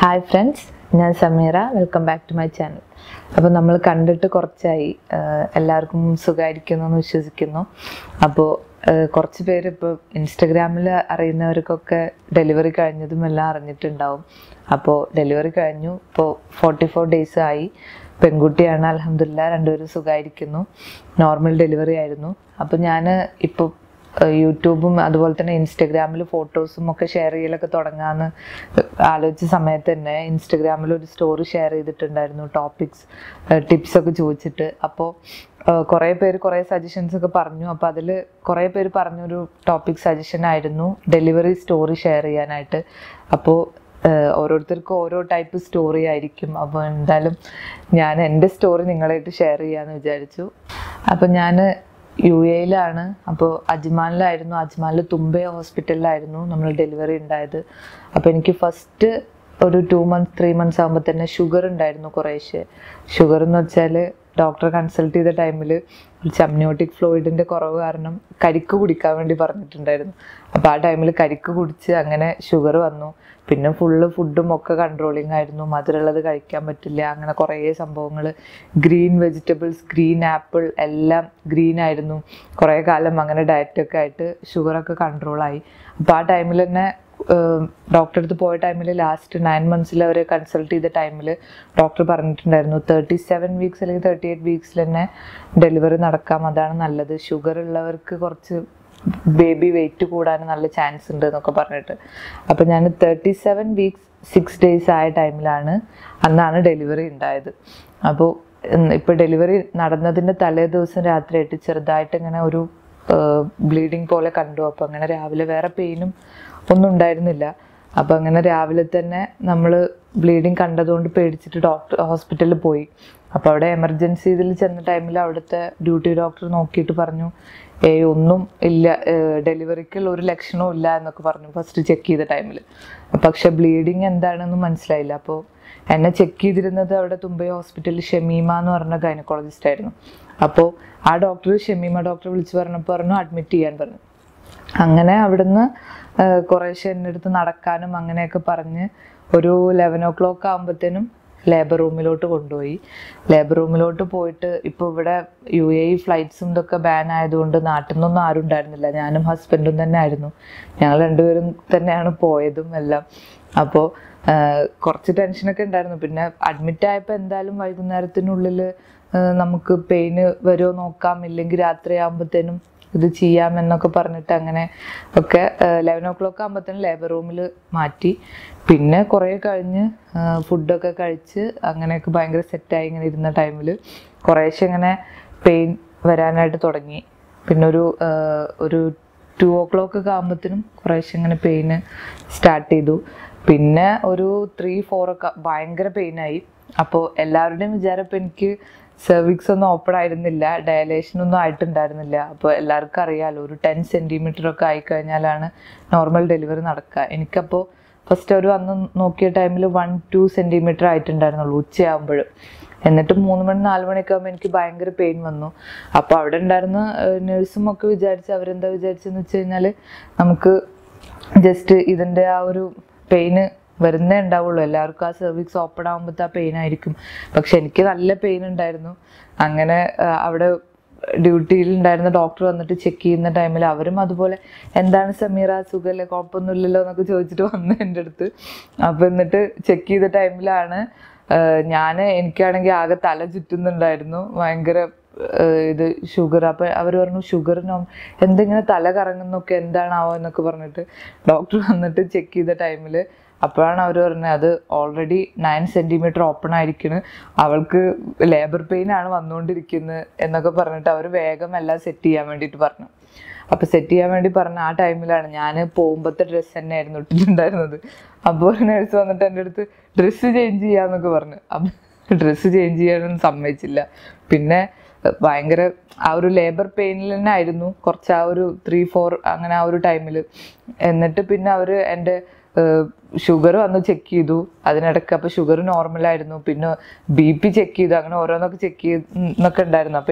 hi friends ഞാൻ Sameera welcome back to my channel അപ്പോൾ നമ്മൾ കണ്ടിട്ട് കുറച്ചായി ആഹ് എല്ലാവർക്കും സുഖമായിരിക്കുന്നു എന്ന് വിശ്വസിക്കുന്നു അപ്പോൾ കുറച്ച് പേര് ഇപ്പോൾ ഇൻസ്റ്റഗ്രാമിൽ അറിയുന്നവർക്കൊക്കെ ഡെലിവറി കഴിഞ്ഞതും എല്ലാം അറിഞ്ഞിട്ടുണ്ടാവും അപ്പോൾ ഡെലിവറി കഴിഞ്ഞു ഇപ്പോൾ ഫോർട്ടി ഫോർ ഡേയ്സ് ആയി പെൺകുട്ടിയാണ് അലഹമില്ല രണ്ടുപേരും സുഖമായിരിക്കുന്നു നോർമൽ ഡെലിവറി ആയിരുന്നു അപ്പോൾ ഞാൻ ഇപ്പോൾ ഏഹ് യൂട്യൂബും അതുപോലെ തന്നെ ഇൻസ്റ്റഗ്രാമിൽ ഫോട്ടോസും ഒക്കെ ഷെയർ ചെയ്യലൊക്കെ തുടങ്ങാന്ന് ആലോചിച്ച സമയത്ത് തന്നെ ഇൻസ്റ്റഗ്രാമിൽ ഒരു സ്റ്റോറി ഷെയർ ചെയ്തിട്ടുണ്ടായിരുന്നു ടോപ്പിക്സ് ടിപ്സ് ഒക്കെ ചോദിച്ചിട്ട് അപ്പോൾ കുറേ പേര് കുറേ സജഷൻസ് ഒക്കെ പറഞ്ഞു അപ്പോൾ അതിൽ കുറേ പേര് പറഞ്ഞൊരു ടോപ്പിക് സജഷൻ ആയിരുന്നു ഡെലിവറി സ്റ്റോറി ഷെയർ ചെയ്യാനായിട്ട് അപ്പോൾ ഏഹ് ഓരോരുത്തർക്കും ഓരോ ടൈപ്പ് സ്റ്റോറി ആയിരിക്കും അപ്പോൾ എന്തായാലും ഞാൻ എൻ്റെ സ്റ്റോറി നിങ്ങളായിട്ട് ഷെയർ ചെയ്യാമെന്ന് വിചാരിച്ചു അപ്പോൾ ഞാൻ യു എയിലാണ് അപ്പോൾ അജ്മാനിലായിരുന്നു അജ്മാനിൽ തുമ്പെ ഹോസ്പിറ്റലിലായിരുന്നു നമ്മൾ ഡെലിവറി ഉണ്ടായത് അപ്പോൾ എനിക്ക് ഫസ്റ്റ് ഒരു ടു മന്ത്സ് ത്രീ മന്ത്സ് ആകുമ്പോൾ തന്നെ ഷുഗർ ഉണ്ടായിരുന്നു കുറേശ്ശെ ഷുഗർ എന്ന് വെച്ചാൽ ഡോക്ടറെ കൺസൾട്ട് ചെയ്ത ടൈമിൽ ചമ്നിയോട്ടിക് ഫ്ലോയിഡിൻ്റെ കുറവ് കാരണം കരിക്ക് കുടിക്കാൻ വേണ്ടി പറഞ്ഞിട്ടുണ്ടായിരുന്നു അപ്പോൾ ആ ടൈമിൽ കരിക്ക് കുടിച്ച് അങ്ങനെ ഷുഗർ വന്നു പിന്നെ ഫുള്ള് ഫുഡും ഒക്കെ കൺട്രോളിങ് ആയിരുന്നു മധുരമുള്ളത് കഴിക്കാൻ പറ്റില്ല അങ്ങനെ കുറേ സംഭവങ്ങൾ ഗ്രീൻ വെജിറ്റബിൾസ് ഗ്രീൻ ആപ്പിൾ എല്ലാം ഗ്രീൻ ആയിരുന്നു കുറേ കാലം അങ്ങനെ ഡയറ്റൊക്കെ ആയിട്ട് ഷുഗറൊക്കെ കൺട്രോളായി അപ്പോൾ ആ ടൈമിൽ തന്നെ ഡോക്ടറെ അടുത്ത് പോയ ടൈമിൽ ലാസ്റ്റ് നയൻ മന്ത്സിൽ അവർ കൺസൾട്ട് ചെയ്ത ടൈമിൽ ഡോക്ടർ പറഞ്ഞിട്ടുണ്ടായിരുന്നു തേർട്ടി സെവൻ വീക്സ് അല്ലെങ്കിൽ തേർട്ടി എയ്റ്റ് വീക്സിൽ തന്നെ ഡെലിവറി നടക്കാം അതാണ് നല്ലത് ഷുഗർ ഉള്ളവർക്ക് കുറച്ച് ബേബി വെയിറ്റ് കൂടാൻ നല്ല ചാൻസ് ഉണ്ട് എന്നൊക്കെ പറഞ്ഞിട്ട് അപ്പോൾ ഞാൻ thirty seven weeks six days ആയ ടൈമിലാണ് അന്നാണ് ഡെലിവറി ഉണ്ടായത് അപ്പോൾ ഇപ്പോൾ ഡെലിവറി നടന്നതിൻ്റെ തലേ ദിവസം രാത്രിയായിട്ട് ചെറുതായിട്ട് ഇങ്ങനെ ഒരു ബ്ലീഡിങ് പോലെ കണ്ടു അപ്പോൾ അങ്ങനെ രാവിലെ വേറെ പെയിനും ഒന്നും ഉണ്ടായിരുന്നില്ല അപ്പോൾ അങ്ങനെ രാവിലെ തന്നെ നമ്മൾ ബ്ലീഡിങ് കണ്ടതുകൊണ്ട് പേടിച്ചിട്ട് ഡോക്ടർ ഹോസ്പിറ്റലിൽ പോയി അപ്പോൾ അവിടെ എമർജൻസി ഇതിൽ ചെന്ന ടൈമിൽ അവിടുത്തെ ഡ്യൂട്ടി ഡോക്ടർ നോക്കിയിട്ട് പറഞ്ഞു ഏയ് ഒന്നും ഇല്ല ഡെലിവറിക്കുള്ള ഒരു ലക്ഷണവും ഇല്ല എന്നൊക്കെ പറഞ്ഞു ഫസ്റ്റ് ചെക്ക് ചെയ്ത ടൈമിൽ പക്ഷെ ബ്ലീഡിങ് എന്താണെന്ന് മനസ്സിലായില്ല അപ്പോൾ എന്നെ ചെക്ക് ചെയ്തിരുന്നത് അവിടെ തുമ്പൈ ഹോസ്പിറ്റലിൽ ഷമീമ എന്ന് പറഞ്ഞ ഗൈനക്കോളജിസ്റ്റ് ആയിരുന്നു അപ്പോൾ ആ ഡോക്ടർ ഷമീമ ഡോക്ടർ വിളിച്ച് പറഞ്ഞപ്പോൾ പറഞ്ഞു അഡ്മിറ്റ് ചെയ്യാൻ പറഞ്ഞു അങ്ങനെ അവിടുന്ന് ആഹ് കുറേശ്ശെ എൻ്റെ അടുത്ത് നടക്കാനും അങ്ങനെയൊക്കെ പറഞ്ഞ് ഒരു ലെവൻ ഓ ക്ലോക്ക് ആകുമ്പോഴത്തേനും ലേബർ റൂമിലോട്ട് കൊണ്ടുപോയി ലേബർ റൂമിലോട്ട് പോയിട്ട് ഇപ്പോൾ ഇവിടെ യു എ ഇ ഫ്ലൈറ്റ്സും ഇതൊക്കെ ബാൻ ആയതുകൊണ്ട് നാട്ടിൽ നിന്നൊന്നും ആരും ഉണ്ടായിരുന്നില്ല ഞാനും ഹസ്ബൻഡും തന്നെ ആയിരുന്നു ഞങ്ങൾ രണ്ടുപേരും തന്നെയാണ് പോയതും എല്ലാം അപ്പോൾ കുറച്ച് ടെൻഷനൊക്കെ ഉണ്ടായിരുന്നു പിന്നെ അഡ്മിറ്റ് ആയപ്പോൾ എന്തായാലും വൈകുന്നേരത്തിനുള്ളിൽ നമുക്ക് പെയിന് വരുമോ നോക്കാം ഇല്ലെങ്കിൽ രാത്രി ആകുമ്പോഴത്തേനും ഇത് ചെയ്യാമെന്നൊക്കെ പറഞ്ഞിട്ട് അങ്ങനെ ഒക്കെ ലെവൻ ഓ ക്ലോക്ക് ആകുമ്പോഴത്തേനും ലേബർ റൂമിൽ മാറ്റി പിന്നെ കുറേ കഴിഞ്ഞ് ഫുഡൊക്കെ കഴിച്ച് അങ്ങനെയൊക്കെ ഭയങ്കര സെറ്റായി ഇങ്ങനെ ഇരുന്ന ടൈമിൽ കുറേശ്ശെ ഇങ്ങനെ പെയിൻ വരാനായിട്ട് തുടങ്ങി പിന്നെ ഒരു ആ, ഒരു ടു ഓ ക്ലോക്ക് ഒക്കെ ആകുമ്പോഴത്തേനും കുറേശ്ശെ ഇങ്ങനെ പെയിന് സ്റ്റാർട്ട് ചെയ്തു പിന്നെ ഒരു ത്രീ ഫോർ ഒക്കെ ഭയങ്കര പെയിനായി അപ്പോൾ എല്ലാവരുടെയും വിചാരം ഇപ്പം എനിക്ക് സെർവിക്സ് ഒന്നും ഓപ്പൺ ആയിരുന്നില്ല ഡയലേഷൻ ഒന്നും ആയിട്ടുണ്ടായിരുന്നില്ല അപ്പോൾ എല്ലാവർക്കും അറിയാലോ ഒരു ടെൻ സെൻറ്റിമീറ്റർ ഒക്കെ ആയിക്കഴിഞ്ഞാലാണ് നോർമൽ ഡെലിവറി നടക്കുക എനിക്കപ്പോൾ ഫസ്റ്റ് ഒരു അന്ന് നോക്കിയ ടൈമിൽ വൺ ടു സെൻറ്റിമീറ്റർ ആയിട്ടുണ്ടായിരുന്നുള്ളൂ ഉച്ചയാകുമ്പോഴും എന്നിട്ട് മൂന്ന് മണി നാല് മണിയൊക്കെ ആകുമ്പോൾ എനിക്ക് ഭയങ്കര പെയിൻ വന്നു അപ്പോൾ അവിടെ ഉണ്ടായിരുന്ന നേഴ്സും ഒക്കെ വിചാരിച്ച് അവരെന്താ വിചാരിച്ചെന്ന് വെച്ച് കഴിഞ്ഞാൽ നമുക്ക് ജസ്റ്റ് ഇതിൻ്റെ ആ ഒരു പെയിന് വരുന്നേ ഉണ്ടാവുള്ളൂ എല്ലാവർക്കും ആ സെർവിക്സ് ഓപ്പൺ ആകുമ്പോഴത്തെ ആ പെയിൻ ആയിരിക്കും പക്ഷെ എനിക്ക് നല്ല പെയിൻ ഉണ്ടായിരുന്നു അങ്ങനെ ആ, അവിടെ ഡ്യൂട്ടിയിൽ ഉണ്ടായിരുന്ന ഡോക്ടർ വന്നിട്ട് ചെക്ക് ചെയ്യുന്ന ടൈമിൽ അവരും അതുപോലെ എന്താണ് സമീറ സുഖമല്ലേ കുഴപ്പമൊന്നുമില്ലല്ലോ എന്നൊക്കെ ചോദിച്ചിട്ട് വന്നു എൻ്റെ അടുത്ത് അപ്പോൾ എന്നിട്ട് ചെക്ക് ചെയ്ത ടൈമിലാണ് ഞാൻ എനിക്കാണെങ്കിൽ ആകെ തല ചുറ്റുന്നുണ്ടായിരുന്നു ഭയങ്കര ഏഹ് ഇത് ഷുഗർ അപ്പം അവർ പറഞ്ഞു ഷുഗറിനോ എന്തിങ്ങനെ തല കറങ്ങുന്നൊക്കെ എന്താണാവോ എന്നൊക്കെ പറഞ്ഞിട്ട് ഡോക്ടർ വന്നിട്ട് ചെക്ക് ചെയ്ത ടൈമിൽ അപ്പോഴാണ് അവർ പറഞ്ഞത് അത് ഓൾറെഡി നയൻ സെൻറ്റിമീറ്റർ ഓപ്പൺ ആയിരിക്കുന്നു അവൾക്ക് ലേബർ പെയിൻ ആണ് വന്നുകൊണ്ടിരിക്കുന്നത് എന്നൊക്കെ പറഞ്ഞിട്ട് അവർ വേഗം എല്ലാം സെറ്റ് ചെയ്യാൻ വേണ്ടിയിട്ട് പറഞ്ഞു അപ്പോൾ സെറ്റ് ചെയ്യാൻ വേണ്ടി പറഞ്ഞ ആ ടൈമിലാണ് ഞാൻ പോകുമ്പോഴത്തെ ഡ്രസ്സ് തന്നെയായിരുന്നു ഇട്ടിട്ടുണ്ടായിരുന്നത് അപ്പോൾ ഒരു നേഴ്സ് വന്നിട്ട് എൻ്റെ അടുത്ത് ഡ്രസ്സ് ചേഞ്ച് ചെയ്യാന്നൊക്കെ പറഞ്ഞു അപ്പം ഡ്രസ്സ് ചേഞ്ച് ചെയ്യാനൊന്നും സമ്മതിച്ചില്ല പിന്നെ ഏഹ്, ഭയങ്കര ആ ഒരു ലേബർ പെയിനിൽ തന്നെ ആയിരുന്നു കുറച്ച് ആ ഒരു ത്രീ ഫോർ അങ്ങനെ ആ ഒരു ടൈമിൽ എന്നിട്ട് പിന്നെ അവർ എൻ്റെ ഷുഗർ വന്ന് ചെക്ക് ചെയ്തു അതിനിടയ്ക്ക് അപ്പോൾ ഷുഗർ നോർമലായിരുന്നു പിന്നെ ബി പി ചെക്ക് ചെയ്തു അങ്ങനെ ഓരോന്നൊക്കെ ചെക്ക് ചെയ്യുന്നൊക്കെ ഉണ്ടായിരുന്നു അപ്പോൾ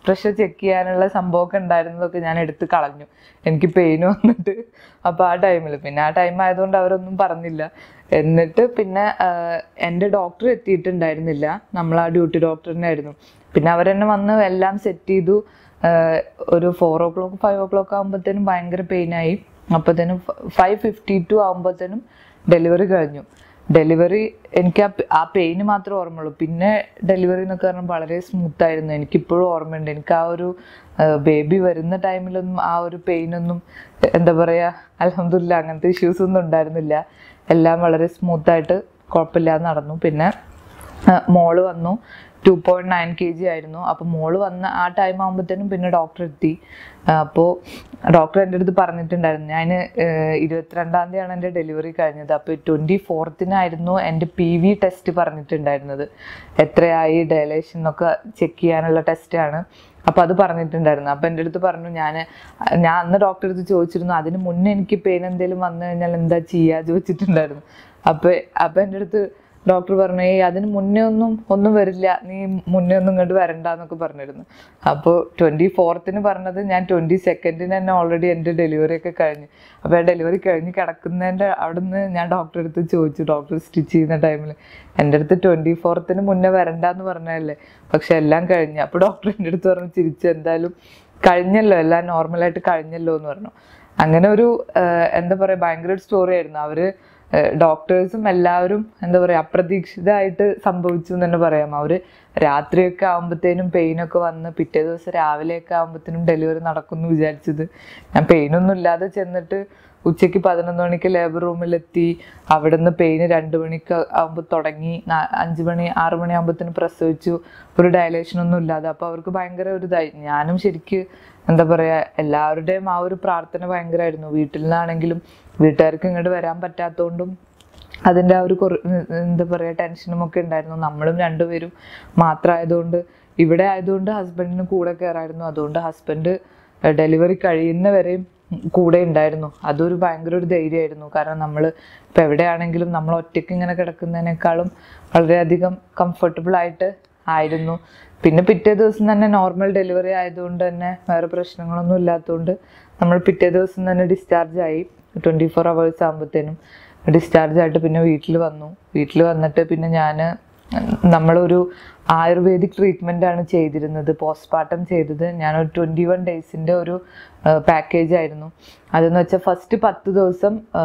പ്രഷർ ചെക്ക് ചെയ്യാനുള്ള സംഭവമൊക്കെ ഉണ്ടായിരുന്നതൊക്കെ ഞാൻ എടുത്ത് കളഞ്ഞു എനിക്ക് പെയിൻ വന്നിട്ട് അപ്പോൾ ആ ടൈമിൽ പിന്നെ ആ ടൈം ആയതുകൊണ്ട് അവരൊന്നും പറഞ്ഞില്ല എന്നിട്ട് പിന്നെ ആഹ്, എൻ്റെ ഡോക്ടർ എത്തിയിട്ടുണ്ടായിരുന്നില്ല നമ്മൾ ആ ഡ്യൂട്ടി ഡോക്ടറിനായിരുന്നു പിന്നെ അവരെന്നെ വന്ന് എല്ലാം സെറ്റ് ചെയ്തു ആഹ്, ഒരു four o'clock five o'clock ആകുമ്പോഴത്തേനും ഭയങ്കര പെയിനായി അപ്പോഴത്തേനും ഫൈവ് ഫിഫ്റ്റി ടു ആകുമ്പോഴത്തേനും ഡെലിവറി കഴിഞ്ഞു ഡെലിവറി എനിക്ക് ആ പെ- ആ പെയിന് മാത്രമേ ഓർമ്മയുള്ളൂ പിന്നെ ഡെലിവറി എന്നൊക്കെ പറഞ്ഞാൽ വളരെ സ്മൂത്ത് ആയിരുന്നു എനിക്കിപ്പോഴും ഓർമ്മയുണ്ട് എനിക്ക് ആ ഒരു ബേബി വരുന്ന ടൈമിലൊന്നും ആ ഒരു പെയിനൊന്നും എന്താ പറയുക അലഹമില്ല അങ്ങനത്തെ ഇഷ്യൂസ് ഒന്നും ഉണ്ടായിരുന്നില്ല എല്ലാം വളരെ സ്മൂത്തായിട്ട് കുഴപ്പമില്ലാതെ നടന്നു പിന്നെ ആ, മോള് വന്നു two point nine K G ആയിരുന്നു അപ്പോൾ മോള് വന്ന ആ ടൈം ആകുമ്പോഴത്തേനും പിന്നെ ഡോക്ടർ എത്തി അപ്പോൾ ഡോക്ടർ എൻ്റെ അടുത്ത് പറഞ്ഞിട്ടുണ്ടായിരുന്നു ഞാൻ ഇരുപത്തിരണ്ടാം തീയതിയാണ് എൻ്റെ ഡെലിവറി കഴിഞ്ഞത് അപ്പോൾ ട്വൻറ്റി ഫോർത്തിനായിരുന്നു എൻ്റെ പി വി ടെസ്റ്റ് പറഞ്ഞിട്ടുണ്ടായിരുന്നത് എത്രയായി ഡയലേഷൻ എന്നൊക്കെ ചെക്ക് ചെയ്യാനുള്ള ടെസ്റ്റാണ് അപ്പോൾ അത് പറഞ്ഞിട്ടുണ്ടായിരുന്നു അപ്പോൾ എൻ്റെ അടുത്ത് പറഞ്ഞു ഞാൻ ഞാൻ അന്ന് ഡോക്ടറെ അടുത്ത് ചോദിച്ചിരുന്നു അതിന് മുന്നേ എനിക്ക് പെയിൻ എന്തെങ്കിലും വന്നു കഴിഞ്ഞാൽ എന്താ ചെയ്യുക ചോദിച്ചിട്ടുണ്ടായിരുന്നു അപ്പോൾ അപ്പോൾ എൻ്റെ അടുത്ത് ഡോക്ടർ പറഞ്ഞു ഏയ് അതിന് മുന്നേ ഒന്നും ഒന്നും വരില്ല നീ മുന്നേ ഒന്നും ഇങ്ങോട്ട് വരണ്ട എന്നൊക്കെ പറഞ്ഞിരുന്നു അപ്പോൾ ട്വൻറ്റി ഫോർത്തിന് പറഞ്ഞത് ഞാൻ ട്വൻറ്റി സെക്കൻഡിന് തന്നെ ഓൾറെഡി എൻ്റെ ഡെലിവറി ഒക്കെ കഴിഞ്ഞു അപ്പോൾ ആ ഡെലിവറി കഴിഞ്ഞ് കിടക്കുന്നതിൻ്റെ അവിടെ നിന്ന് ഞാൻ ഡോക്ടറെ അടുത്ത് ചോദിച്ചു ഡോക്ടർ സ്റ്റിച്ച് ചെയ്യുന്ന ടൈമിൽ എൻ്റെ അടുത്ത് ട്വൻറ്റി ഫോർത്തിന് മുന്നേ വരണ്ടെന്ന് പറഞ്ഞതല്ലേ പക്ഷെ എല്ലാം കഴിഞ്ഞു അപ്പോൾ ഡോക്ടർ എൻ്റെ അടുത്ത് പറഞ്ഞു ചിരിച്ചു എന്തായാലും കഴിഞ്ഞല്ലോ എല്ലാം നോർമലായിട്ട് കഴിഞ്ഞല്ലോ എന്ന് പറഞ്ഞു അങ്ങനെ ഒരു ആഹ്, എന്താ പറയുക ഭയങ്കര ഒരു സ്റ്റോറി ആയിരുന്നു അവര് ഡോക്ടേഴ്സും എല്ലാവരും എന്താ പറയുക അപ്രതീക്ഷിതമായിട്ട് സംഭവിച്ചു എന്ന് തന്നെ പറയാം അവര് രാത്രിയൊക്കെ ആകുമ്പോഴത്തേനും പെയിനൊക്കെ വന്ന് പിറ്റേ ദിവസം രാവിലെയൊക്കെ ആകുമ്പോഴത്തേനും ഡെലിവറി നടക്കുമെന്ന് വിചാരിച്ചത് ഞാൻ പെയിനൊന്നും ഇല്ലാതെ ചെന്നിട്ട് ഉച്ചയ്ക്ക് പതിനൊന്ന് മണിക്ക് ലേബർ റൂമിലെത്തി അവിടുന്ന് പെയിന് രണ്ട് മണിക്ക് ആകുമ്പോൾ തുടങ്ങി നാ- അഞ്ച് മണി ആറ് മണി ആകുമ്പോഴത്തേനും പ്രസവിച്ചു ഒരു ഡയലേഷൻ ഒന്നും ഇല്ലാതെ അപ്പോൾ അവർക്ക് ഭയങ്കര ഒരു ഇതായി ഞാനും ശരിക്ക് എന്താ പറയുക എല്ലാവരുടെയും ആ ഒരു പ്രാർത്ഥന ഭയങ്കരമായിരുന്നു വീട്ടിൽ നിന്നാണെങ്കിലും വീട്ടുകാർക്ക് ഇങ്ങോട്ട് വരാൻ പറ്റാത്തതുകൊണ്ടും അതിൻ്റെ ആ ഒരു കുറ- എന്താ പറയുക ടെൻഷനും ഒക്കെ ഉണ്ടായിരുന്നു നമ്മളും രണ്ടുപേരും മാത്രമായതുകൊണ്ട് ഇവിടെ ആയതുകൊണ്ട് ഹസ്ബൻഡിന് കൂടെ കയറായിരുന്നു അതുകൊണ്ട് ഹസ്ബൻഡ് ഡെലിവറി കഴിയുന്നവരെയും കൂടെ ഉണ്ടായിരുന്നു അതൊരു ഭയങ്കര ഒരു ധൈര്യമായിരുന്നു കാരണം നമ്മൾ ഇപ്പം എവിടെയാണെങ്കിലും നമ്മൾ ഒറ്റയ്ക്ക് ഇങ്ങനെ കിടക്കുന്നതിനേക്കാളും വളരെയധികം കംഫർട്ടബിൾ ആയിട്ട് ആയിരുന്നു പിന്നെ പിറ്റേ ദിവസം തന്നെ നോർമൽ ഡെലിവറി ആയതുകൊണ്ട് തന്നെ വേറെ പ്രശ്നങ്ങളൊന്നും ഇല്ലാത്തതുകൊണ്ട് നമ്മൾ പിറ്റേ ദിവസം തന്നെ ഡിസ്ചാർജ് ആയി ട്വൻറ്റി ഫോർ അവേഴ്സ് ആകുമ്പോഴത്തേനും ഡിസ്ചാർജ് ആയിട്ട് പിന്നെ വീട്ടിൽ വന്നു വീട്ടിൽ വന്നിട്ട് പിന്നെ ഞാൻ നമ്മളൊരു ആയുർവേദിക് ട്രീറ്റ്മെൻ്റ് ആണ് ചെയ്തിരുന്നത് പോസ്റ്റ്മോർട്ടം ചെയ്തത് ഞാനൊരു ട്വൻറ്റി വൺ ഡേയ്സിൻ്റെ ഒരു പാക്കേജ് ആയിരുന്നു അതെന്ന് വെച്ചാൽ ഫസ്റ്റ് പത്ത് ദിവസം ആ,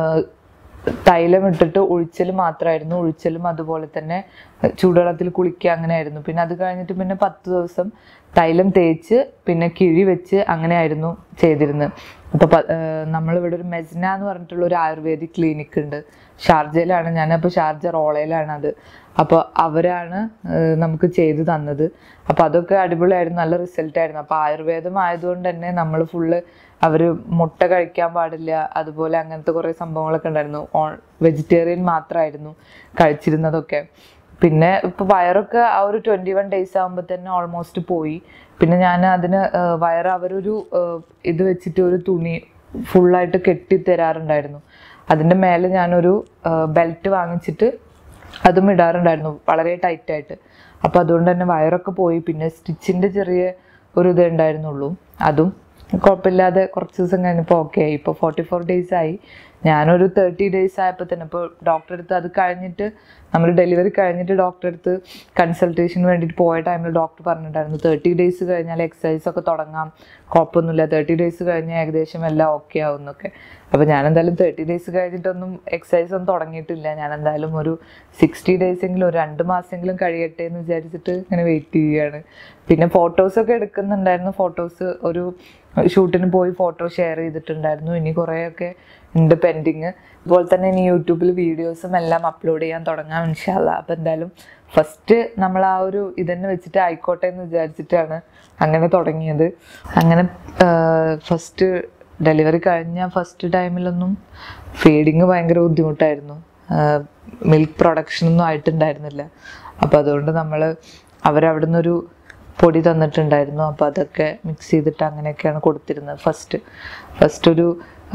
തൈലം ഇട്ടിട്ട് ഒഴിച്ചൽ മാത്രമായിരുന്നു ഒഴിച്ചലും അതുപോലെ തന്നെ ചൂടുവെള്ളത്തിൽ കുളിക്കുക അങ്ങനെയായിരുന്നു പിന്നെ അത് കഴിഞ്ഞിട്ട് പിന്നെ പത്ത് ദിവസം തൈലം തേച്ച് പിന്നെ കിഴി വെച്ച് അങ്ങനെയായിരുന്നു ചെയ്തിരുന്നത് അപ്പോൾ നമ്മളിവിടെ ഒരു മെസ്ന എന്ന് പറഞ്ഞിട്ടുള്ള ഒരു ആയുർവേദിക് ക്ലിനിക്ക് ഉണ്ട് ഷാർജയിലാണ് ഞാൻ അപ്പോൾ ഷാർജ റോളയിലാണ് അത് അപ്പോൾ അവരാണ് ഏഹ്, നമുക്ക് ചെയ്തു തന്നത് അപ്പോൾ അതൊക്കെ അടിപൊളിയായിരുന്നു നല്ല റിസൾട്ട് ആയിരുന്നു അപ്പോൾ ആയുർവേദം ആയതുകൊണ്ട് തന്നെ നമ്മൾ ഫുള്ള് അവർ മുട്ട കഴിക്കാൻ പാടില്ല അതുപോലെ അങ്ങനത്തെ കുറേ സംഭവങ്ങളൊക്കെ ഉണ്ടായിരുന്നു വെജിറ്റേറിയൻ മാത്രമായിരുന്നു കഴിച്ചിരുന്നതൊക്കെ പിന്നെ ഇപ്പൊ വയറൊക്കെ ആ ഒരു ട്വന്റി വൺ ഡേയ്സ് ആകുമ്പോൾ തന്നെ ഓൾമോസ്റ്റ് പോയി പിന്നെ ഞാൻ അതിന് ഏഹ്, വയറ് അവരൊരു ഏഹ്, ഇത് വെച്ചിട്ട് ഒരു തുണി ഫുള്ളായിട്ട് കെട്ടി തരാറുണ്ടായിരുന്നു അതിൻ്റെ മേലെ ഞാനൊരു ബെൽറ്റ് വാങ്ങിച്ചിട്ട് അതും ഇടാറുണ്ടായിരുന്നു വളരെ ടൈറ്റ് ആയിട്ട് അപ്പോൾ അതുകൊണ്ട് തന്നെ വയറൊക്കെ പോയി പിന്നെ സ്റ്റിച്ചിൻ്റെ ചെറിയ ഒരു ഇതേ ഉണ്ടായിരുന്നുള്ളൂ അതും കുഴപ്പമില്ലാതെ കുറച്ച് ദിവസം കഴിഞ്ഞപ്പോൾ ഓക്കെ ആയി ഇപ്പോൾ ഫോർട്ടി ഫോർ ഡേയ്സ് ആയി ഞാനൊരു തേർട്ടി ഡേയ്സ് ആയപ്പോൾ തന്നെ ഇപ്പോൾ ഡോക്ടറെ അടുത്ത് അത് കഴിഞ്ഞിട്ട് നമ്മൾ ഡെലിവറി കഴിഞ്ഞിട്ട് ഡോക്ടറെ അടുത്ത് കൺസൾട്ടേഷന് വേണ്ടിയിട്ട് പോയ ടൈമിൽ ഡോക്ടർ പറഞ്ഞിട്ടുണ്ടായിരുന്നു തേർട്ടി ഡേയ്സ് കഴിഞ്ഞാൽ എക്സസൈസ് ഒക്കെ തുടങ്ങാം കുഴപ്പമൊന്നുമില്ല തേർട്ടി ഡേയ്സ് കഴിഞ്ഞാൽ ഏകദേശം എല്ലാം ഓക്കെ ആവും എന്നൊക്കെ അപ്പോൾ ഞാൻ എന്തായാലും തേർട്ടി ഡേയ്സ് കഴിഞ്ഞിട്ടൊന്നും എക്സസൈസ് ഒന്നും തുടങ്ങിയിട്ടില്ല ഞാൻ എന്തായാലും ഒരു സിക്സ്റ്റി ഡേയ്സ് എങ്കിലും ഒരു രണ്ട് മാസമെങ്കിലും കഴിയട്ടെ എന്ന് വിചാരിച്ചിട്ട് ഇങ്ങനെ വെയിറ്റ് ചെയ്യുകയാണ് പിന്നെ ഫോട്ടോസൊക്കെ എടുക്കുന്നുണ്ടായിരുന്നു ഫോട്ടോസ് ഒരു ഷൂട്ടിന് പോയി ഫോട്ടോ ഷെയർ ചെയ്തിട്ടുണ്ടായിരുന്നു ഇനി കുറേയൊക്കെ ഉണ്ട് പെൻഡിങ് അതുപോലെ തന്നെ ഇനി യൂട്യൂബിൽ വീഡിയോസും എല്ലാം അപ്ലോഡ് ചെയ്യാൻ തുടങ്ങാം ഇൻഷാല്ല അപ്പം എന്തായാലും ഫസ്റ്റ് നമ്മൾ ആ ഒരു ഇതന്നെ വെച്ചിട്ട് ആയിക്കോട്ടെ എന്ന് വിചാരിച്ചിട്ടാണ് അങ്ങനെ തുടങ്ങിയത് അങ്ങനെ ഫസ്റ്റ് ഡെലിവറി കഴിഞ്ഞ ഫസ്റ്റ് ടൈമിലൊന്നും ഫീഡിങ് ഭയങ്കര ബുദ്ധിമുട്ടായിരുന്നു മിൽക്ക് പ്രൊഡക്ഷൻ ഒന്നും ആയിട്ടുണ്ടായിരുന്നില്ല അപ്പോൾ അതുകൊണ്ട് നമ്മൾ അവരവിടുന്ന് ഒരു പൊടി തന്നിട്ടുണ്ടായിരുന്നു അപ്പോൾ അതൊക്കെ മിക്സ് ചെയ്തിട്ട് അങ്ങനെയൊക്കെയാണ് കൊടുത്തിരുന്നത് ഫസ്റ്റ് ഫസ്റ്റ് ഒരു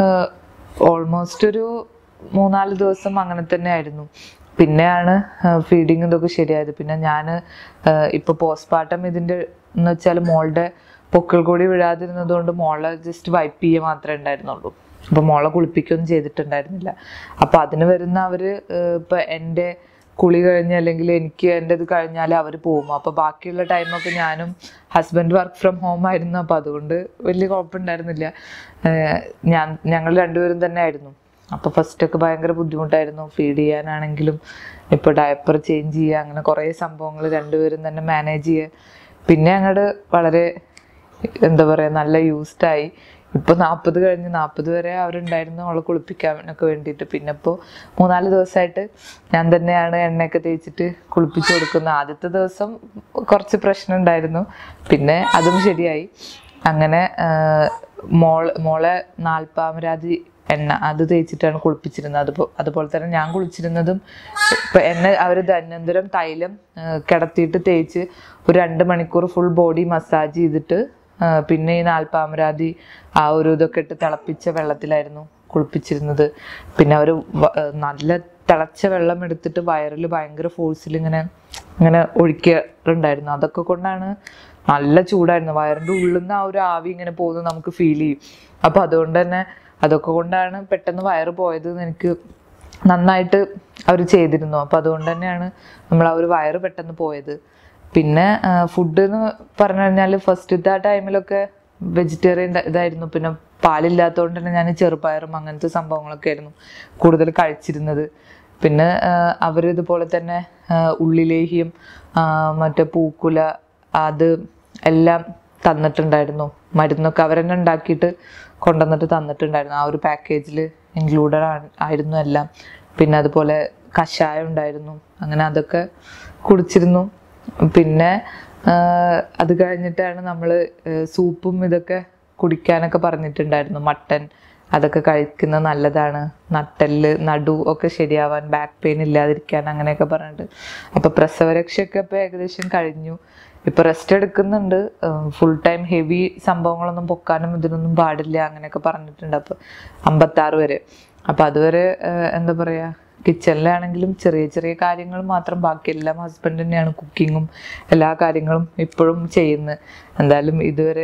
ഓൾമോസ്റ്റ് ഒരു മൂന്നാല് ദിവസം അങ്ങനെ തന്നെ ആയിരുന്നു പിന്നെയാണ് ഫീഡിങ് ഇതൊക്കെ ശരിയായത് പിന്നെ ഞാൻ ഇപ്പോൾ പോസ്റ്റ്മോർട്ടം ഇതിൻ്റെ എന്ന് വെച്ചാൽ മോളുടെ പൊക്കിൾ കൂടി വിഴാതിരുന്നത് കൊണ്ട് മോളെ ജസ്റ്റ് വൈപ്പ് ചെയ്യുക മാത്രമേ ഉണ്ടായിരുന്നുള്ളൂ അപ്പോൾ മോളെ കുളിപ്പിക്കുകയൊന്നും ചെയ്തിട്ടുണ്ടായിരുന്നില്ല അപ്പോൾ അതിന് വരുന്ന അവർ ഇപ്പം എൻ്റെ കുളി കഴിഞ്ഞ് അല്ലെങ്കിൽ എനിക്ക് എൻ്റെ ഇത് കഴിഞ്ഞാൽ അവർ പോകും അപ്പോൾ ബാക്കിയുള്ള ടൈമൊക്കെ ഞാനും ഹസ്ബൻഡ് വർക്ക് ഫ്രം ഹോം ആയിരുന്നു അപ്പോൾ അതുകൊണ്ട് വലിയ കുഴപ്പമുണ്ടായിരുന്നില്ല ഏഹ് ഞാൻ ഞങ്ങൾ രണ്ടുപേരും തന്നെ ആയിരുന്നു അപ്പോൾ ഫസ്റ്റൊക്കെ ഭയങ്കര ബുദ്ധിമുട്ടായിരുന്നു ഫീഡ് ചെയ്യാനാണെങ്കിലും ഇപ്പോൾ ഡയപ്പർ ചേഞ്ച് ചെയ്യുക അങ്ങനെ കുറേ സംഭവങ്ങൾ രണ്ടുപേരും തന്നെ മാനേജ് ചെയ്യുക പിന്നെ അങ്ങോട്ട് വളരെ എന്താ പറയുക നല്ല യൂസ്ഡ് ആയി ഇപ്പൊ നാൽപ്പത് കഴിഞ്ഞ് നാൽപ്പത് വരെ അവരുണ്ടായിരുന്നു അവളെ കുളിപ്പിക്കാനൊക്കെ വേണ്ടിയിട്ട് പിന്നെ ഇപ്പോൾ മൂന്നാല് ദിവസമായിട്ട് ഞാൻ തന്നെയാണ് എണ്ണയൊക്കെ തേച്ചിട്ട് കുളിപ്പിച്ചു കൊടുക്കുന്നത് ആദ്യത്തെ ദിവസം കുറച്ച് പ്രശ്നം ഉണ്ടായിരുന്നു പിന്നെ അതും ശരിയായി അങ്ങനെ ആഹ്, മോൾ മോളെ നാൽപ്പാമരാതി എണ്ണ അത് തേച്ചിട്ടാണ് കുളിപ്പിച്ചിരുന്നത് അതുപോ അതുപോലെ തന്നെ ഞാൻ കുളിച്ചിരുന്നതും ഇപ്പൊ എന്നെ അവർ ധന്വന്തരം തൈലം ആ, കിടത്തിയിട്ട് തേച്ച് ഒരു രണ്ട് മണിക്കൂർ ഫുൾ ബോഡി മസാജ് ചെയ്തിട്ട് ആ, പിന്നെ ഈ നാൽപ്പാമരാതി ആ ഒരു ഇതൊക്കെ ഇട്ട് തിളപ്പിച്ച വെള്ളത്തിലായിരുന്നു കുളിപ്പിച്ചിരുന്നത് പിന്നെ അവർ നല്ല തിളച്ച വെള്ളം എടുത്തിട്ട് വയറിൽ ഭയങ്കര ഫോഴ്സിൽ ഇങ്ങനെ ഇങ്ങനെ ഒഴിക്കാറുണ്ടായിരുന്നു അതൊക്കെ കൊണ്ടാണ് നല്ല ചൂടായിരുന്നു വയറിൻ്റെ ഉള്ളിൽ നിന്ന് ആ ഒരു ആവി ഇങ്ങനെ പോകുന്നത് നമുക്ക് ഫീൽ ചെയ്യും അപ്പോൾ അതുകൊണ്ട് തന്നെ അതൊക്കെ കൊണ്ടാണ് പെട്ടെന്ന് വയറ് പോയത് എന്ന് എനിക്ക് നന്നായിട്ട് അവർ ചെയ്തിരുന്നു അപ്പോൾ അതുകൊണ്ട് തന്നെയാണ് നമ്മൾ ആ ഒരു വയറ് പെട്ടെന്ന് പോയത് പിന്നെ ഫുഡ് എന്ന് പറഞ്ഞു കഴിഞ്ഞാൽ ഫസ്റ്റത്തെ ആ ടൈമിലൊക്കെ വെജിറ്റേറിയൻ ഇതായിരുന്നു പിന്നെ പാലില്ലാത്തതുകൊണ്ട് തന്നെ ഞാൻ ചെറുപയറും അങ്ങനത്തെ സംഭവങ്ങളൊക്കെ ആയിരുന്നു കൂടുതൽ കഴിച്ചിരുന്നത് പിന്നെ അവർ ഇതുപോലെ തന്നെ ആ, ഉള്ളിലേഹിയും ആ, മറ്റേ പൂക്കുല അത് എല്ലാം തന്നിട്ടുണ്ടായിരുന്നു മരുന്നൊക്കെ അവരെന്നെ ഉണ്ടാക്കിയിട്ട് കൊണ്ടുവന്നിട്ട് തന്നിട്ടുണ്ടായിരുന്നു ആ ഒരു പാക്കേജിൽ ഇൻക്ലൂഡഡ് ആയിരുന്നു എല്ലാം പിന്നെ അതുപോലെ കഷായം ഉണ്ടായിരുന്നു അങ്ങനെ അതൊക്കെ കുടിച്ചിരുന്നു പിന്നെ ആ, അത് കഴിഞ്ഞിട്ടാണ് നമ്മൾ സൂപ്പും ഇതൊക്കെ കുടിക്കാനൊക്കെ പറഞ്ഞിട്ടുണ്ടായിരുന്നു മട്ടൻ അതൊക്കെ കഴിക്കുന്നത് നല്ലതാണ് നട്ടെല്ല് നടു ഒക്കെ ശരിയാവാൻ ബാക്ക് പെയിൻ ഇല്ലാതിരിക്കാൻ അങ്ങനെയൊക്കെ പറഞ്ഞിട്ട് അപ്പൊ പ്രസവരക്ഷയൊക്കെ ഇപ്പൊ ഏകദേശം കഴിഞ്ഞു ഇപ്പൊ റെസ്റ്റ് എടുക്കുന്നുണ്ട് ഫുൾ ടൈം ഹെവി സംഭവങ്ങളൊന്നും പൊക്കാനും ഇതിനൊന്നും പാടില്ല അങ്ങനെയൊക്കെ പറഞ്ഞിട്ടുണ്ട് അപ്പൊ അമ്പത്താറ് വരെ അപ്പൊ അതുവരെ ഏഹ്, എന്താ പറയാ കിച്ചണിലാണെങ്കിലും ചെറിയ ചെറിയ കാര്യങ്ങൾ മാത്രം ബാക്കി എല്ലാം ഹസ്ബൻഡ് തന്നെയാണ് കുക്കിങ്ങും എല്ലാ കാര്യങ്ങളും ഇപ്പോഴും ചെയ്യുന്നത് എന്തായാലും ഇതുവരെ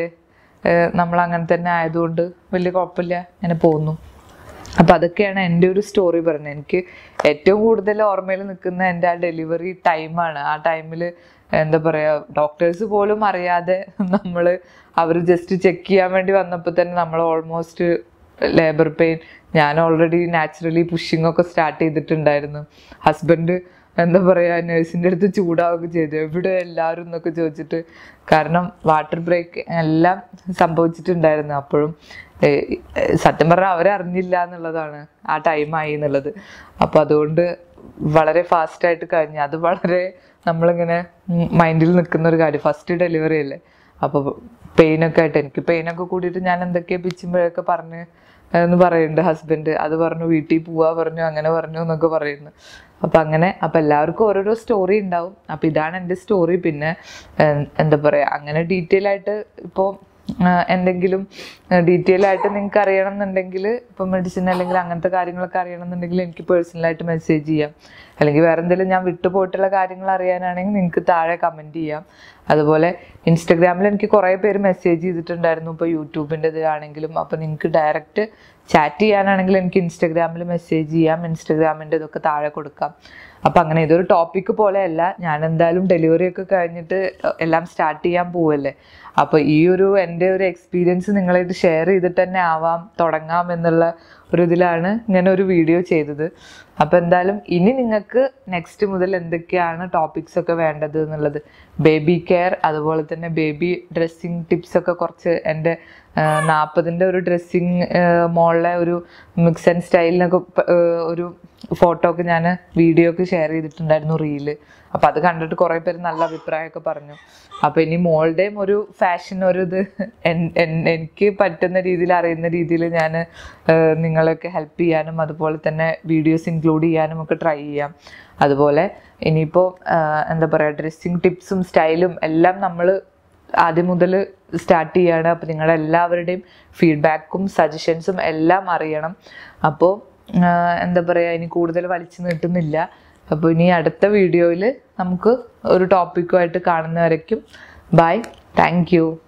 നമ്മൾ അങ്ങനെ തന്നെ ആയതുകൊണ്ട് വലിയ കുഴപ്പമില്ല ഇങ്ങനെ പോകുന്നു അപ്പൊ അതൊക്കെയാണ് എൻ്റെ ഒരു സ്റ്റോറി പറഞ്ഞത് എനിക്ക് ഏറ്റവും കൂടുതൽ ഓർമ്മയിൽ നിൽക്കുന്ന എൻ്റെ ആ ഡെലിവറി ടൈമാണ് ആ ടൈമിൽ എന്താ പറയാ ഡോക്ടേഴ്സ് പോലും അറിയാതെ നമ്മൾ അവർ ജസ്റ്റ് ചെക്ക് ചെയ്യാൻ വേണ്ടി വന്നപ്പോൾ തന്നെ നമ്മൾ ഓൾമോസ്റ്റ് ലേബർ പെയിൻ ഞാൻ ഓൾറെഡി നാച്ചുറലി പുഷിംഗ് ഒക്കെ സ്റ്റാർട്ട് ചെയ്തിട്ടുണ്ടായിരുന്നു ഹസ്ബൻഡ് എന്താ പറയാ നഴ്സിൻ്റെ അടുത്ത് ചൂടാവുകയൊക്കെ ചെയ്തു എവിടെ എല്ലാവരും എന്നൊക്കെ ചോദിച്ചിട്ട് കാരണം വാട്ടർ ബ്രേക്ക് എല്ലാം സംഭവിച്ചിട്ടുണ്ടായിരുന്നു അപ്പോഴും ഏഹ്, ഏഹ്, സത്യം പറഞ്ഞാൽ അവരറിഞ്ഞില്ല എന്നുള്ളതാണ് ആ ടൈമായി എന്നുള്ളത് അപ്പോൾ അതുകൊണ്ട് വളരെ ഫാസ്റ്റായിട്ട് കഴിഞ്ഞു അത് വളരെ നമ്മളിങ്ങനെ മൈൻഡിൽ നിൽക്കുന്ന ഒരു കാര്യം ഫസ്റ്റ് ഡെലിവറി അല്ലേ അപ്പോൾ പെയിനൊക്കെ ആയിട്ട് എനിക്ക് പെയിനൊക്കെ കൂടിയിട്ട് ഞാൻ എന്തൊക്കെയാ പിച്ചുമ്പോഴൊക്കെ പറഞ്ഞ് എന്ന് പറയുന്നുണ്ട് ഹസ്ബൻഡ് അത് പറഞ്ഞു വീട്ടിൽ പോവാ പറഞ്ഞു അങ്ങനെ പറഞ്ഞു എന്നൊക്കെ പറയുന്നു അപ്പം അങ്ങനെ അപ്പം എല്ലാവർക്കും ഓരോരോ സ്റ്റോറി ഉണ്ടാവും അപ്പം ഇതാണ് എൻ്റെ സ്റ്റോറി പിന്നെ ഏഹ്, എന്താ പറയുക അങ്ങനെ ഡീറ്റെയിൽ ആയിട്ട് ഇപ്പോൾ എന്തെങ്കിലും ഡീറ്റെയിൽ ആയിട്ട് നിങ്ങൾക്ക് അറിയണം എന്നുണ്ടെങ്കിൽ ഇപ്പം മെഡിസിൻ അല്ലെങ്കിൽ അങ്ങനത്തെ കാര്യങ്ങളൊക്കെ അറിയണം എന്നുണ്ടെങ്കിൽ എനിക്ക് പേഴ്സണലായിട്ട് മെസ്സേജ് ചെയ്യാം അല്ലെങ്കിൽ വേറെ എന്തെങ്കിലും ഞാൻ വിട്ടുപോയിട്ടുള്ള കാര്യങ്ങൾ അറിയാനാണെങ്കിൽ നിങ്ങൾക്ക് താഴെ കമൻറ്റ് ചെയ്യാം അതുപോലെ ഇൻസ്റ്റഗ്രാമിൽ എനിക്ക് കുറേ പേര് മെസ്സേജ് ചെയ്തിട്ടുണ്ടായിരുന്നു ഇപ്പോൾ യൂട്യൂബിൻ്റെ ഇതിലാണെങ്കിലും അപ്പോൾ നിങ്ങൾക്ക് ഡയറക്റ്റ് ചാറ്റ് ചെയ്യാനാണെങ്കിൽ എനിക്ക് ഇൻസ്റ്റഗ്രാമിൽ മെസ്സേജ് ചെയ്യാം ഇൻസ്റ്റഗ്രാമിൻ്റെ ഇതൊക്കെ താഴെ കൊടുക്കാം അപ്പം അങ്ങനെ ഇതൊരു ടോപ്പിക്ക് പോലെയല്ല ഞാൻ എന്തായാലും ഡെലിവറി ഒക്കെ കഴിഞ്ഞിട്ട് എല്ലാം സ്റ്റാർട്ട് ചെയ്യാൻ പോവല്ലേ അപ്പോൾ ഈ ഒരു എൻ്റെ ഒരു എക്സ്പീരിയൻസ് നിങ്ങളായിട്ട് ഷെയർ ചെയ്തിട്ട് തന്നെ ആവാം തുടങ്ങാം എന്നുള്ള ഒരു ഇതിലാണ് ഇങ്ങനെ ഒരു വീഡിയോ ചെയ്തത് അപ്പോൾ എന്തായാലും ഇനി നിങ്ങൾക്ക് നെക്സ്റ്റ് മുതൽ എന്തൊക്കെയാണ് ടോപ്പിക്സ് ഒക്കെ വേണ്ടത് എന്നുള്ളത് ബേബി കെയർ അതുപോലെ തന്നെ ബേബി ഡ്രസ്സിങ് ടിപ്സ് ഒക്കെ കുറച്ച് എൻ്റെ നാൽപ്പതിൻ്റെ ഒരു ഡ്രസ്സിങ് മോളിലെ ഒരു മിക്സ് ആൻഡ് സ്റ്റൈലിനൊക്കെ പ- ഏഹ് ഒരു ഫോട്ടോ ഒക്കെ ഞാൻ വീഡിയോ ഒക്കെ ഷെയർ ചെയ്തിട്ടുണ്ടായിരുന്നു റീല് അപ്പോൾ അത് കണ്ടിട്ട് കുറേ പേര് നല്ല അഭിപ്രായമൊക്കെ പറഞ്ഞു അപ്പോൾ ഇനി മോളുടെയും ഒരു ഫാഷൻ ഒരു ഇത് എൻ- എൻ- എനിക്ക് പറ്റുന്ന രീതിയിൽ അറിയുന്ന രീതിയിൽ ഞാൻ നിങ്ങളെയൊക്കെ ഹെൽപ്പ് ചെയ്യാനും അതുപോലെ തന്നെ വീഡിയോസ് ഇൻക്ലൂഡ് ചെയ്യാനും ഒക്കെ ട്രൈ ചെയ്യാം അതുപോലെ ഇനിയിപ്പോൾ എന്താ പറയുക ഡ്രസ്സിങ് ടിപ്സും സ്റ്റൈലും എല്ലാം നമ്മൾ ആദ്യം മുതൽ സ്റ്റാർട്ട് ചെയ്യാണ് അപ്പോൾ നിങ്ങളുടെ എല്ലാവരുടെയും ഫീഡ്ബാക്കും സജഷൻസും എല്ലാം അറിയണം അപ്പോൾ എന്താ പറയുക ഇനി കൂടുതൽ വലിച്ചു നീട്ടുന്നില്ല അപ്പോൾ ഇനി അടുത്ത വീഡിയോയിൽ നമുക്ക് ഒരു ടോപ്പിക്കുമായിട്ട് കാണുന്നവരേക്കും ബൈ താങ്ക് യു